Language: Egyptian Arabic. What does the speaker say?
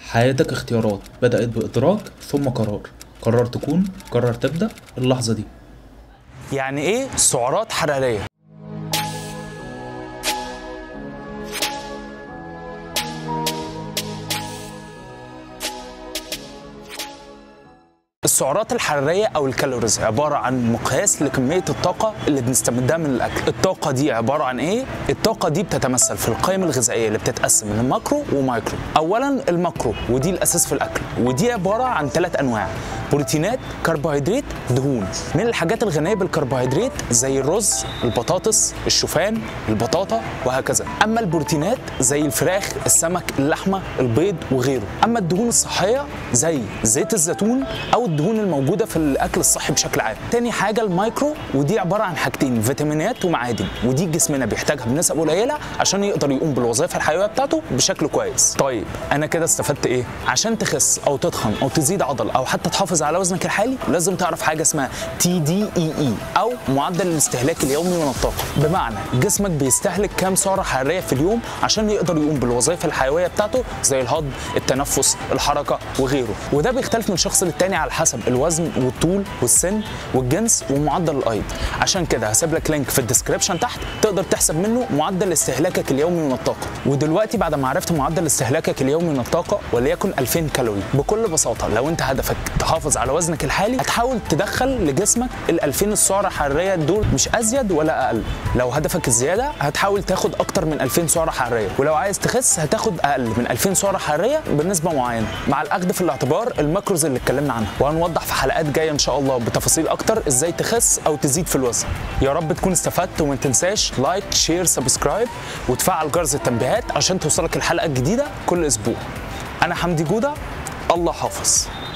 حياتك اختيارات بدأت بإدراك ثم قرار قرر تكون قرر تبدأ اللحظة دي يعني ايه سعرات حراريه السعرات الحرارية أو الكالوريز عبارة عن مقياس لكمية الطاقة اللي بنستمدها من الأكل الطاقة دي عبارة عن إيه؟ الطاقة دي بتتمثل في القيم الغذائية اللي بتتقسم لماكرو ومايكرو أولا الماكرو ودي الأساس في الأكل ودي عبارة عن ثلاث أنواع بروتينات كربوهيدرات دهون من الحاجات الغنية بالكربوهيدرات زي الرز البطاطس الشوفان البطاطا وهكذا أما البروتينات زي الفراخ السمك اللحمة البيض وغيره أما الدهون الصحية زي زيت الزيتون أو الدهون الموجودة في الأكل الصحي بشكل عام تاني حاجة المايكرو ودي عبارة عن حاجتين فيتامينات ومعادن ودي جسمنا بيحتاجها بنسب قليلة عشان يقدر يقوم بالوظائف الحيوية بتاعته بشكل كويس طيب أنا كده استفدت إيه؟ عشان تخس أو تتخن أو تزيد عضل أو حتى تحافظ على وزنك الحالي لازم تعرف حاجة اسمها تي دي اي اي أو معدل الاستهلاك اليومي من الطاقة بمعنى جسمك بيستهلك كام سعرة حرارية في اليوم عشان يقدر يقوم بالوظائف الحيوية بتاعته زي الهضم التنفس الحركة وغيره وده بيختلف من شخص للتاني على حسب الوزن والطول والسن والجنس ومعدل الايض عشان كده هسيب لك لينك في الديسكربشن تحت تقدر تحسب منه معدل استهلاكك اليومي من الطاقه ودلوقتي بعد ما عرفت معدل استهلاكك اليومي من الطاقه وليكن 2000 كالوري بكل بساطه لو انت هدفك تحافظ على وزنك الحالي هتحاول تدخل لجسمك ال 2000 السعره الحراريه دول مش ازيد ولا اقل لو هدفك الزياده هتحاول تاخد اكتر من 2000 سعره حراريه ولو عايز تخس هتاخد اقل من 2000 سعره حراريه بنسبه معينه مع الاخذ في الاعتبار الماكروز اللي اتكلمنا عنها وهنوضح في حلقات جايه ان شاء الله بتفاصيل اكتر ازاي تخس او تزيد في الوزن يا رب تكون استفدت وما تنساش لايك شير سبسكرايب وتفعل جرس التنبيهات عشان توصلك الحلقه الجديده كل اسبوع انا حمدي جوده الله حافظ